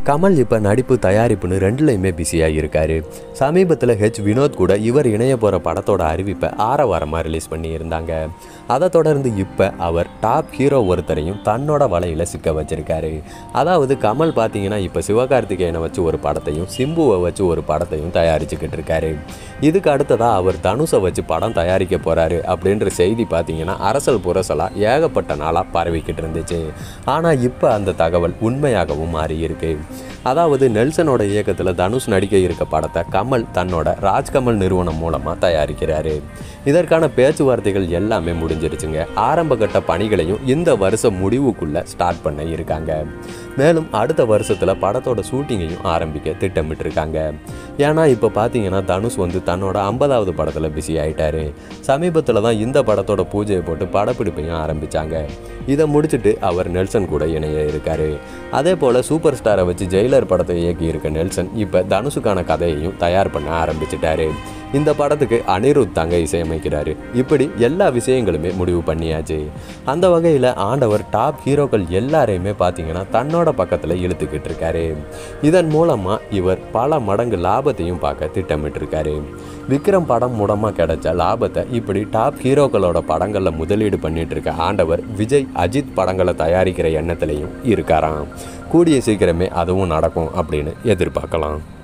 கமல் இப்போ நடிப்பு தயாரிப்புன்னு ரெண்டுலையுமே பிஸியாக இருக்காரு சமீபத்தில் ஹெச் வினோத் கூட இவர் இணைய போகிற படத்தோட அறிவிப்பை ஆரவாரமாக ரிலீஸ் பண்ணியிருந்தாங்க அதை தொடர்ந்து இப்போ அவர் டாப் ஹீரோ ஒருத்தரையும் தன்னோட வலையில் சிக்க வச்சிருக்காரு அதாவது கமல் பார்த்தீங்கன்னா இப்போ சிவகார்த்திகேயனை வச்சு ஒரு படத்தையும் சிம்புவை வச்சு ஒரு படத்தையும் தயாரிச்சுக்கிட்டு இருக்காரு இதுக்கு அடுத்ததாக அவர் தனுஷை வச்சு படம் தயாரிக்க போகிறாரு அப்படின்ற செய்தி பார்த்தீங்கன்னா அரசல் புரசலாக ஏகப்பட்ட நாளாக பரவிக்கிட்டு இருந்துச்சு ஆனால் இப்போ அந்த தகவல் உண்மையாகவும் மாறி இருக்கு அதாவது நெல்சனோட இயக்கத்தில் தனுஷ் நடிக்க இருக்க படத்தை கமல் தன்னோட ராஜ்கமல் நிறுவனம் மூலமாக தயாரிக்கிறாரு இதற்கான பேச்சுவார்த்தைகள் எல்லாமே முடிஞ்சிருச்சுங்க ஆரம்ப கட்ட பணிகளையும் இந்த வருஷம் முடிவுக்குள்ளே ஸ்டார்ட் பண்ண இருக்காங்க மேலும் அடுத்த வருஷத்தில் படத்தோட ஷூட்டிங்கையும் ஆரம்பிக்க திட்டமிட்டிருக்காங்க ஏன்னா இப்போ பார்த்தீங்கன்னா தனுஷ் வந்து தன்னோட ஐம்பதாவது படத்தில் பிஸி ஆயிட்டாரு சமீபத்தில் தான் இந்த படத்தோட பூஜையை போட்டு படப்பிடிப்பையும் ஆரம்பித்தாங்க இதை முடிச்சுட்டு அவர் நெல்சன் கூட இணைய இருக்காரு அதே போல் சூப்பர் ஸ்டாரை வச்சு ஜெயிலர் படத்தை இயக்கி இருக்க நெல்சன் இப்போ தனுஷுக்கான கதையையும் தயார் பண்ண ஆரம்பிச்சிட்டாரு இந்த படத்துக்கு அனிருத் தாங்க இசையமைக்கிறாரு இப்படி எல்லா விஷயங்களுமே முடிவு பண்ணியாச்சு அந்த வகையில் ஆண்டவர் டாப் ஹீரோக்கள் எல்லாரையுமே பார்த்தீங்கன்னா தன்னோட பக்கத்தில் இழுத்துக்கிட்டு இருக்காரு இதன் மூலமாக இவர் பல மடங்கு லாபத்தையும் பார்க்க திட்டமிட்டிருக்காரு விக்ரம் படம் மூலமாக கிடைச்ச லாபத்தை இப்படி டாப் ஹீரோக்களோட படங்களில் முதலீடு பண்ணிட்டு இருக்க ஆண்டவர் விஜய் அஜித் படங்களை தயாரிக்கிற எண்ணத்துலையும் இருக்காராம் கூடிய சீக்கிரமே அதுவும் நடக்கும் அப்படின்னு எதிர்பார்க்கலாம்